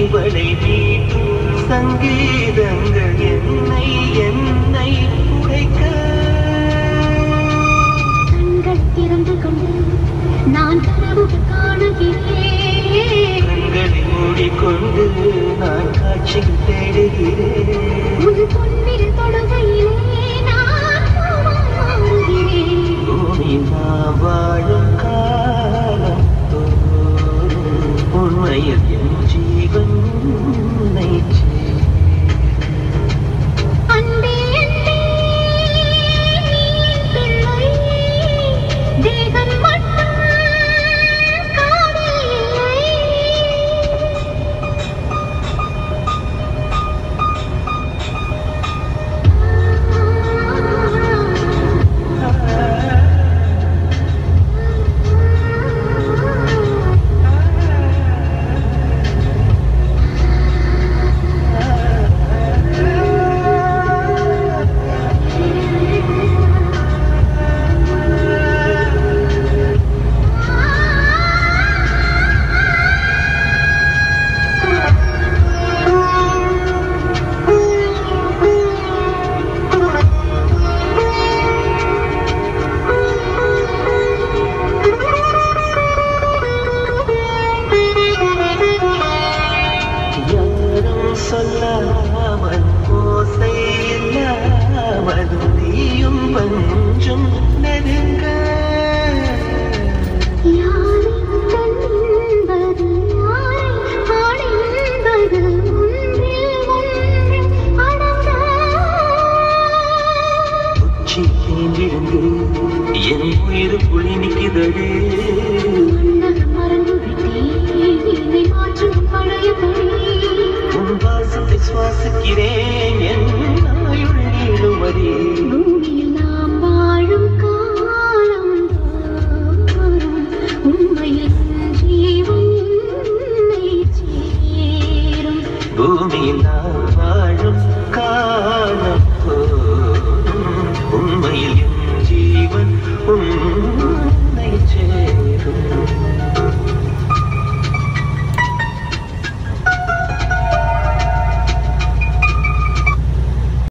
இவளை மீட்டும் சங்கீதங்கள் என்னை என்னை உடைக்க கண்கள் திறந்து கொண்டு நான் கனவு காணுகிறேன் கண்களை மூடிக்கொண்டு நான் காட்சி தேடுகிறேன் உன் பொன்னில் தொடுகையிலே நான் பூவாய் மாறுகிறேன் பூமி நாம் வாழும் காலம் தோறும் உண்மையில் என் ஜீவன் உன்னை சேரும். அன்பே அன்பே நீ என் பிள்ளை தேகம் மட்டும் காதல் இல்லை யாரும் சொல்லாமல் ஓசை இல்லாமல் நீயும் வந்து